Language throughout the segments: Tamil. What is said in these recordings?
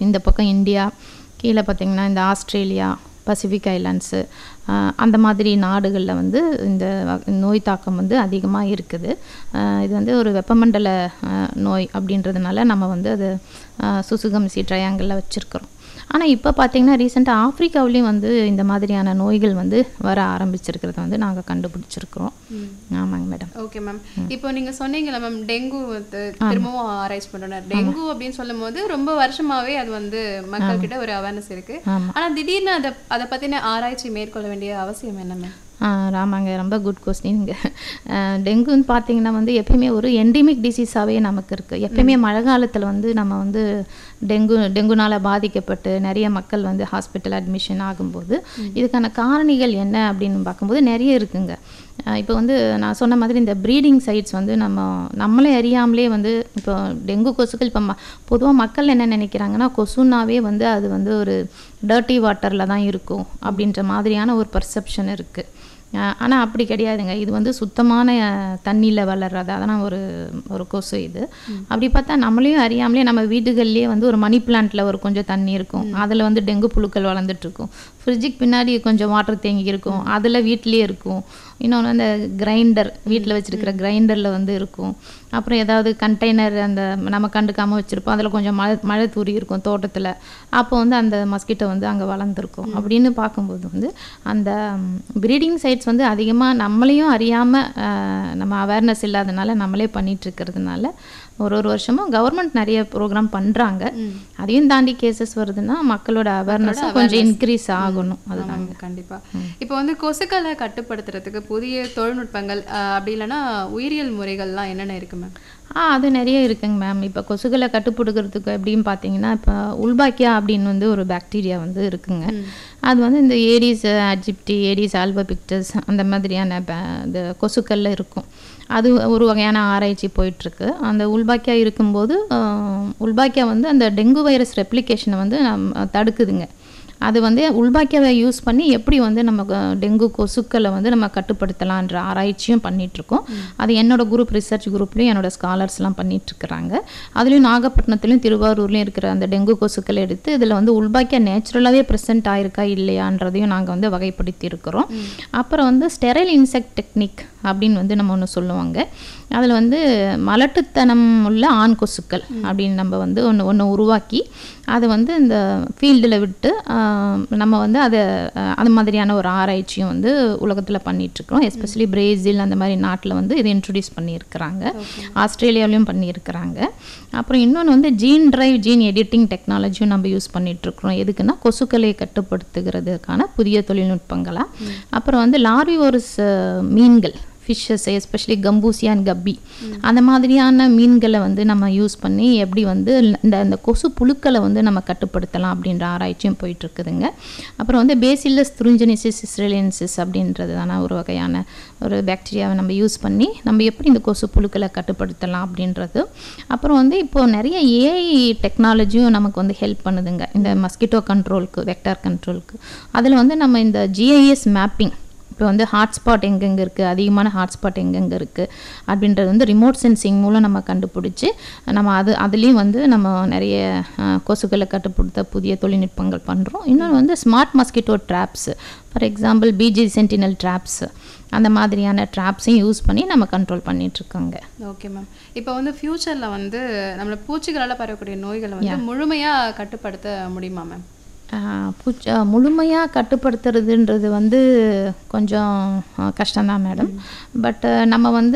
இந்த பக்கம் இந்தியா கீழே பார்த்திங்கன்னா இந்த ஆஸ்திரேலியா பசிபிக் ஐலாண்ட்ஸு அந்த மாதிரி நாடுகளில் வந்து இந்த வ- நோய் தாக்கம் வந்து அதிகமாக இருக்குது ஆஹ் இது வந்து ஒரு வெப்பமண்டல ஆஹ் நோய் அப்படின்றதுனால நம்ம வந்து அது சுசுகம்சி ட்ரையாங்கிளில் வச்சுருக்கிறோம் ஆனால் இப்போ பார்த்தீங்கன்னா ரீசெண்டாக ஆப்பிரிக்காவிலையும் வந்து இந்த மாதிரியான நோய்கள் வந்து வர ஆரம்பிச்சிருக்கிறத வந்து நாங்கள் கண்டுபிடிச்சிருக்கிறோம் ஆமாங்க மேடம் ஓகே மேம் இப்போ நீங்க சொன்னீங்கல்ல மேம் டெங்கு வந்து திரும்பவும் ஆராய்ச்சி பண்றோம் டெங்கு அப்படின்னு சொல்லும் போது ரொம்ப வருஷமாவே அது வந்து மக்கள் கிட்ட ஒரு அவேர்னஸ் இருக்கு ஆமாம் ஆனா திடீர்னு அதை அதை பத்தின ஆராய்ச்சி மேற்கொள்ள வேண்டிய அவசியம் என்ன மேம் ஆ, ஆமாங்க ரொம்ப குட் கொஸ்டின்ங்க டெங்குன்னு பார்த்தீங்கன்னா வந்து எப்பயுமே ஒரு என்டிமிக் டிசீஸாகவே நமக்கு இருக்குது எப்பயுமே மழை காலத்தில் வந்து நம்ம வந்து டெங்கு டெங்குனால் பாதிக்கப்பட்டு நிறைய மக்கள் வந்து ஹாஸ்பிட்டல் அட்மிஷன் ஆகும்போது இதுக்கான காரணிகள் என்ன அப்படின்னு பார்க்கும்போது நிறைய இருக்குங்க இப்போ வந்து நான் சொன்ன மாதிரி இந்த ப்ரீடிங் சைட்ஸ் வந்து நம்ம நம்மளே அறியாமலே வந்து இப்போ டெங்கு கொசுக்கள் இப்போ ம பொதுவாக மக்கள் என்ன நினைக்கிறாங்கன்னா கொசுனாவே வந்து அது வந்து ஒரு டர்ட்டி வாட்டரில் தான் இருக்கும் அப்படின்ற மாதிரியான ஒரு பர்செப்ஷன் இருக்குது ஆனால் அப்படி கிடையாதுங்க இது வந்து சுத்தமான தண்ணியில் வளர்றது அதான் ஒரு ஒரு கொசு இது அப்படி பார்த்தா நம்மளையும் அறியாமலே நம்ம வீடுகள்லேயே வந்து ஒரு மணி பிளான்ட்டில் ஒரு கொஞ்சம் தண்ணி இருக்கும் அதில் வந்து டெங்கு புழுக்கள் வளர்ந்துட்டு இருக்கும் ஃப்ரிட்ஜுக்கு பின்னாடி கொஞ்சம் வாட்டர் தேங்கி இருக்கும் அதில் வீட்லேயே இருக்கும் இன்னொன்று அந்த கிரைண்டர் வீட்டில் வச்சிருக்கிற கிரைண்டரில் வந்து இருக்கும் அப்புறம் ஏதாவது கண்டெய்னர் அந்த நம்ம கண்டுக்காமல் வச்சுருப்போம் அதில் கொஞ்சம் மழை மழை தூரி இருக்கும் தோட்டத்தில் அப்போ வந்து அந்த மஸ்கிட்டோ வந்து அங்கே வளர்ந்துருக்கும் அப்படின்னு பார்க்கும்போது வந்து அந்த ப்ரீடிங் சைட்ஸ் வந்து அதிகமாக நம்மளையும் அறியாமல் நம்ம அவேர்னஸ் இல்லாதனால நம்மளே பண்ணிட்டு இருக்கிறதுனால ஒரு ஒரு வருஷமும் கவர்மெண்ட் நிறைய ப்ரோக்ராம் பண்ணுறாங்க அதையும் தாண்டி கேசஸ் வருதுன்னா மக்களோட அவேர்னஸும் கொஞ்சம் இன்க்ரீஸ் ஆகணும் அதுதான் ஆமாங்க கண்டிப்பா இப்போ வந்து கொசுக்களை கட்டுப்படுத்துறதுக்கு புதிய தொழில்நுட்பங்கள் அஹ், அப்படி இல்லைன்னா உயிரியல் முறைகள்லாம் என்னென்ன இருக்கு மேம் ஆ அது நிறைய இருக்குங்க மேம் இப்போ கொசுக்களை கட்டுப்படுக்கிறதுக்கு எப்படின்னு பார்த்தீங்கன்னா இப்போ உல்பாக்கியா அப்படின்னு வந்து ஒரு பாக்டீரியா வந்து இருக்குங்க அது வந்து இந்த ஏடிஸ் அஜிப்டி ஏடிஸ் ஆல்பபிக்டஸ் அந்த மாதிரியான ப- இந்த கொசுக்கள்ல இருக்கும் அது ஒரு வகையான ஆராய்ச்சி போயிட்டுருக்கு அந்த உல்பாக்கியா இருக்கும்போது ஆஹ், உல்பாக்கியா வந்து அந்த டெங்கு வைரஸ் ரெப்ளிகேஷனை வந்து நம்ம தடுக்குதுங்க அது வந்து உள்பாக்கியாவை யூஸ் பண்ணி எப்படி வந்து நம்ம க- டெங்கு கொசுக்களை வந்து நம்ம கட்டுப்படுத்தலான்ற ஆராய்ச்சியும் பண்ணிட்டு இருக்கோம் அது என்னோட குரூப் ரிசர்ச் குரூப்லையும் என்னோட ஸ்காலர்ஸ்லாம் பண்ணிட்டு இருக்கிறாங்க அதுலேயும் நாகப்பட்டினத்துலையும் திருவாரூர்லையும் இருக்கிற அந்த டெங்கு கொசுக்களை எடுத்து இதில் வந்து உள்பாக்கியா நேச்சுரலாகவே ப்ரெசென்ட் ஆயிருக்கா இல்லையான்றதையும் நாங்கள் வந்து வகைப்படுத்தி இருக்கிறோம் அப்புறம் வந்து ஸ்டெரைல் இன்செக்ட் டெக்னிக் அப்படின்னு வந்து நம்ம ஒன்று சொல்லுவாங்க அதில் வந்து மலட்டுத்தனம் உள்ள ஆண் கொசுக்கள் அப்படின்னு நம்ம வந்து ஒன்று ஒன்று உருவாக்கி அதை வந்து இந்த ஃபீல்டில் விட்டு ஆஹ், நம்ம வந்து அதை ஆஹ், அது மாதிரியான ஒரு ஆராய்ச்சியும் வந்து உலகத்தில் பண்ணிகிட்ருக்கோம் எஸ்பெஷலி பிரேசில் அந்த மாதிரி நாட்டில் வந்து இதை இன்ட்ரடியூஸ் பண்ணியிருக்கிறாங்க ஆஸ்திரேலியாவிலையும் பண்ணியிருக்கிறாங்க அப்புறம் இன்னொன்று வந்து ஜீன் டிரைவ் ஜீன் எடிட்டிங் டெக்னாலஜியும் நம்ம யூஸ் பண்ணிகிட்ருக்குறோம் எதுக்குன்னா கொசுக்களை கட்டுப்படுத்துகிறதுக்கான புதிய தொழில்நுட்பங்களாக அப்புறம் வந்து லார்வி ஒரு மீன்கள் ஃபிஷ்ஷஸ் எஸ்பெஷலி கம்பூசியா அண்ட் கப்பி அந்த மாதிரியான மீன்களை வந்து நம்ம யூஸ் பண்ணி எப்படி வந்து இந்த இந்த கொசு புழுக்களை வந்து நம்ம கட்டுப்படுத்தலாம் அப்படின்ற ஆராய்ச்சியும் போயிட்டு இருக்குதுங்க அப்புறம் வந்து பேசில்லஸ் துருஞ்சனிசிஸ் இஸ்ரேலியன்சிஸ் அப்படின்றது தானே ஒரு வகையான ஒரு பாக்டீரியாவை நம்ம யூஸ் பண்ணி நம்ம எப்படி இந்த கொசு புழுக்களை கட்டுப்படுத்தலாம் அப்படின்றது அப்புறம் வந்து இப்போ நிறைய ஏஐ டெக்னாலஜியும் நமக்கு வந்து ஹெல்ப் பண்ணுதுங்க இந்த மஸ்கிட்டோ கண்ட்ரோலுக்கு வெக்டார் கண்ட்ரோலுக்கு அதில் வந்து நம்ம இந்த ஜிஐஎஸ் மேப்பிங் இப்போ வந்து ஹாட்ஸ்பாட் எங்கெங்கே இருக்குது அதிகமான ஹாட்ஸ்பாட் எங்கெங்கே இருக்குது அப்படின்றது வந்து ரிமோட் சென்சிங் மூலம் நம்ம கண்டுபிடிச்சி நம்ம அது அதுலேயும் வந்து நம்ம நிறைய அஹ், கொசுக்களை கட்டுப்படுத்த புதிய தொழில்நுட்பங்கள் பண்ணுறோம் இன்னொன்று வந்து smart mosquito traps for example BG sentinel traps அந்த மாதிரியான ட்ராப்ஸையும் யூஸ் பண்ணி நம்ம கண்ட்ரோல் பண்ணிகிட்ருக்கோங்க ஓகே மேம் இப்போ வந்து ஃப்யூச்சரில் வந்து நம்மள பூச்சிகளால் பரவக்கூடிய நோய்களை வந்து முழுமையா கட்டுப்படுத்த முடியுமா மேம் பூச்சி முழுமையாக கட்டுப்படுத்துறதுன்றது வந்து கொஞ்சம் கஷ்டம்தான் மேடம் பட் நம்ம வந்து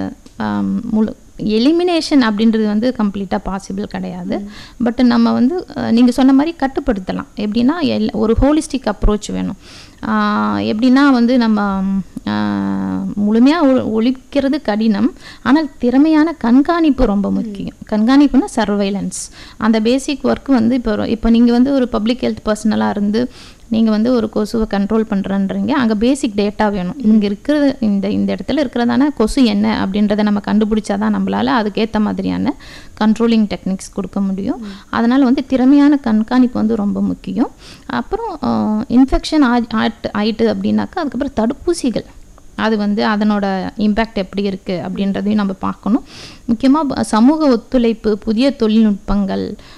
ஆம், முழு எலிமினேஷன் அப்படின்றது வந்து கம்ப்ளீட்டாக பாசிபிள் கிடையாது பட் நம்ம வந்து நீங்கள் சொன்ன மாதிரி கட்டுப்படுத்தலாம் எப்படின்னா எல் ஒரு ஹோலிஸ்டிக் அப்ரோச் வேணும் ஆஹ் எப்படின்னா வந்து நம்ம முழுமையாக ஒழிக்கிறது கடினம் ஆனால் திறமையான கண்காணிப்பு ரொம்ப முக்கியம் கண்காணிப்புனா சர்வைலன்ஸ் அந்த பேசிக் ஒர்க் வந்து இப்போ இப்போ நீங்கள் வந்து ஒரு பப்ளிக் ஹெல்த் பர்சனலாக இருந்து நீங்கள் வந்து ஒரு கொசுவை கண்ட்ரோல் பண்ணுறன்றீங்க அங்கே பேசிக் டேட்டா வேணும் இங்கே இருக்கிறது இந்த இந்த இடத்துல இருக்கிறதான கொசு என்ன அப்படின்றத நம்ம கண்டுபிடிச்சாதான் நம்மளால் அதுக்கேற்ற மாதிரியான கண்ட்ரோலிங் டெக்னிக்ஸ் கொடுக்க முடியும் அதனால் வந்து திறமையான கண்காணிப்பு வந்து ரொம்ப முக்கியம் அப்புறம் இன்ஃபெக்ஷன் ஆயிட்டு ஆயிட்டு அப்படின்னாக்கா அதுக்கப்புறம் தடுப்பூசிகள் அது வந்து அதனோட இம்பேக்ட் எப்படி இருக்குது அப்படின்றதையும் நம்ம பார்க்கணும் முக்கியமாக சமூக ஒத்துழைப்பு புதிய தொழில்நுட்பங்கள்